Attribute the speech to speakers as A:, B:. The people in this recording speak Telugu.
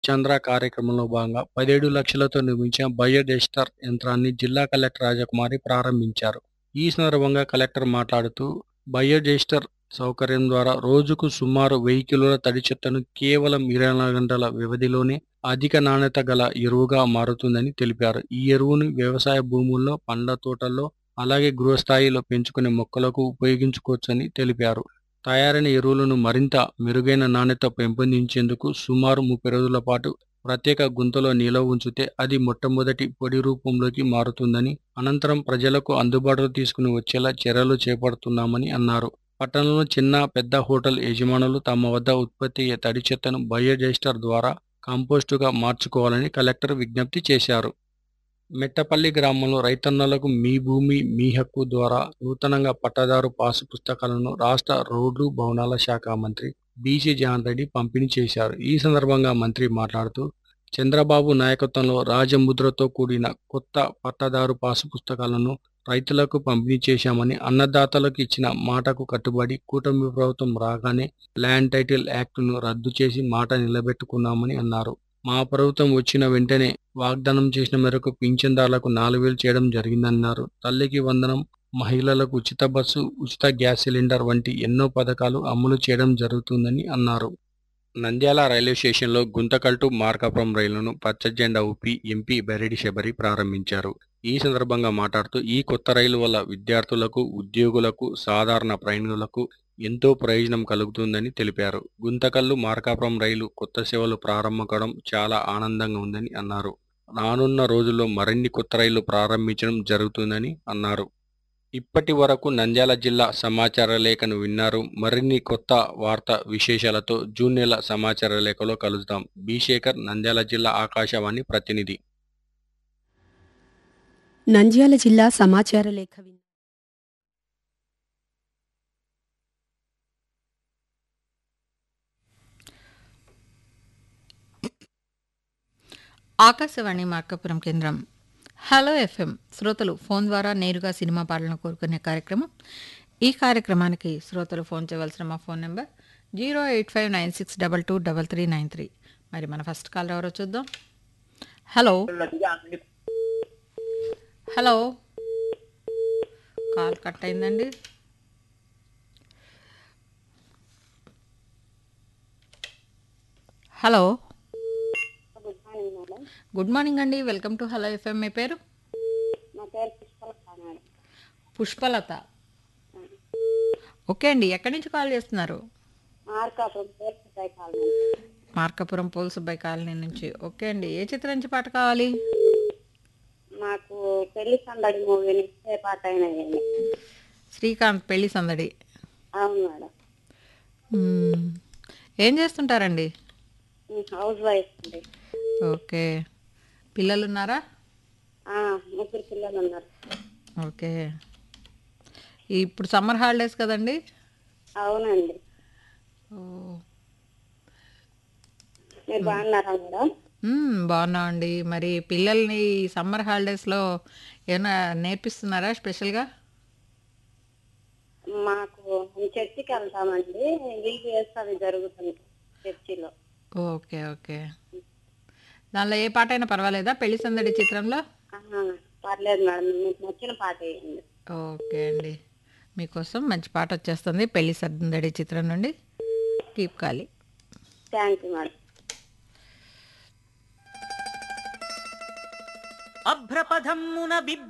A: చంద్ర కార్యక్రమంలో భాగంగా పదిహేడు లక్షలతో నిర్మించిన బయోడెస్టర్ యంత్రాన్ని జిల్లా కలెక్టర్ రాజకుమారి ప్రారంభించారు ఈ సందర్భంగా కలెక్టర్ మాట్లాడుతూ బయోడెస్టర్ సౌకర్యం ద్వారా రోజుకు సుమారు వెయ్యి కిలోల తడి చెత్తను కేవలం ఇరవై నాలుగు గంటల వ్యవధిలోనే అధిక నాణ్యత గల ఎరువుగా మారుతుందని తెలిపారు ఈ ఎరువును వ్యవసాయ భూముల్లో పండ్ల తోటల్లో అలాగే గృహస్థాయిలో పెంచుకునే మొక్కలకు ఉపయోగించుకోవచ్చని తెలిపారు తయారైన ఎరువులను మరింత మెరుగైన నాణ్యత పెంపొందించేందుకు సుమారు ముప్పై రోజుల పాటు ప్రత్యేక గుంతలో నిలవ ఉంచితే అది మొట్టమొదటి పొడి రూపంలోకి మారుతుందని అనంతరం ప్రజలకు అందుబాటులో తీసుకుని వచ్చేలా చర్యలు చేపడుతున్నామని అన్నారు పట్టణంలో చిన్న పెద్ద హోటల్ యజమానులు తమ వద్ద ఉత్పత్తి అయ్యే తడి చెత్తను బయోడైస్టర్ ద్వారా కంపోస్టుగా మార్చుకోవాలని కలెక్టర్ విజ్ఞప్తి చేశారు మెట్టపల్లి గ్రామంలో రైతన్నలకు మీ భూమి మీ హక్కు ద్వారా నూతనంగా పట్టదారు పాసు పుస్తకాలను రాష్ట్ర రోడ్లు భవనాల శాఖ మంత్రి బీసీ జగన్ రెడ్డి పంపిణీ చేశారు ఈ సందర్భంగా మంత్రి మాట్లాడుతూ చంద్రబాబు నాయకత్వంలో రాజముద్రతో కూడిన కొత్త పట్టదారు పాసు పుస్తకాలను రైతులకు పంపిణీ చేశామని అన్నదాతలకు ఇచ్చిన మాటకు కట్టుబడి కూటమి ప్రభుత్వం రాగానే ల్యాండ్ టైటిల్ యాక్టును రద్దు చేసి మాట నిలబెట్టుకున్నామని అన్నారు మా ప్రభుత్వం వచ్చిన వెంటనే వాగ్దానం చేసిన మేరకు పింఛన్దారులకు నాలుగు వేలు చేయడం జరిగిందన్నారు తల్లికి వందనం మహిళలకు ఉచిత బస్సు ఉచిత గ్యాస్ సిలిండర్ వంటి ఎన్నో పథకాలు అమలు చేయడం జరుగుతుందని అన్నారు నంద్యాల రైల్వే స్టేషన్లో గుంతకల్ టు మార్కాపురం రైలును పచ్చ జెండా ఊపి ఎంపీ బెరెడి శబరి ప్రారంభించారు ఈ సందర్భంగా మాట్లాడుతూ ఈ కొత్త రైలు వల్ల విద్యార్థులకు ఉద్యోగులకు సాధారణ ప్రయాణికులకు ఎంతో ప్రయోజనం కలుగుతుందని తెలిపారు గుంతకల్లు మార్కాపురం రైలు కొత్త సేవలు ప్రారంభం కావడం చాలా ఆనందంగా ఉందని అన్నారు రానున్న రోజుల్లో మరిన్ని కొత్త రైళ్లు ప్రారంభించడం జరుగుతుందని అన్నారు ఇప్పటి వరకు నంద్యాల జిల్లా సమాచార లేఖను విన్నారు మరిన్ని కొత్త వార్త విశేషాలతో జూన్ నెల సమాచార లేఖలో కలుద్దాం బి శేఖర్ నంద్యాల జిల్లా ఆకాశవాణి ప్రతినిధి
B: నంద్యాల జిల్లా సమాచార లేఖ విన్-
C: ఆకాశవాణి మార్కాపురం కేంద్రం హలో ఎఫ్ఎం శ్రోతలు ఫోన్ ద్వారా నేరుగా సినిమా పాటలను కోరుకునే కార్యక్రమం ఈ కార్యక్రమానికి శ్రోతలు ఫోన్ చేయవలసిన మా phone number zero eight five nine six double two double three nine three మరి మన ఫస్ట్ కాల్ ఎవరో చూద్దాం హలో హలో కాల్ కట్ అయిందండి hello
D: good morning madam
C: good morning అండి వెల్కమ్ టు హలో ఎఫ్ఎం మీ పేరు
D: నా పేరు పుష్పలత మేడం
C: పుష్పలత ఓకే అండి ఎక్కడి నుంచి కాల్ చేస్తున్నారు
D: మార్కాపురం పేరు కాలనీ
C: మార్కాపురం పోల్సుబ్బాయి కాలనీ నుంచి ఓకే అండి ఏ చిత్రం నుంచి పాట కావాలి
D: మాకు పెళ్లి సందడి మూవీ నుంచి పాట అయినాయండి
C: శ్రీకాంత్ పెళ్లి సందడి
D: అవును మేడం
C: మ్మ్. ఏం చేస్తుంటారండి
D: ఉమ్, హౌస్ వైఫ్ అండి
C: ఓకే పిల్లలు ఉన్నారా
D: ఆ, ముగ్గురు పిల్లలు ఉన్నారు
C: ఓకే ఇప్పుడు సమ్మర్ హాలిడేస్ కదండి
D: అవునండి
C: ఓ.
D: మీరు బాగున్నారా మేడం
C: మ్మ్, బాగున్నామండి మరి పిల్లల్ని ఈ సమ్మర్ హాలిడేస్లో ఏమైనా నేర్పిస్తున్నారా స్పెషల్గా
D: మాకు మేము చర్చికి వెళ్తామండి వీడియోస్ అవి జరుగుతుంది చర్చిలో
C: ఓకే ఓకే దానిలో ఏ పాట అయినా పర్వాలేదా పెళ్లి సందడి చిత్రంలో
D: ఆహా, పర్లేదు మేడం మీకు నచ్చిన పాట వేయండి
C: ఓకే అండి మీకోసం మంచి పాట వచ్చేస్తుంది పెళ్లి సందడి చిత్రం నుండి కీప్ కాలి
D: థ్యాంక్ యూ మేడం
E: అభ్రపథమ్మున బిభ్ర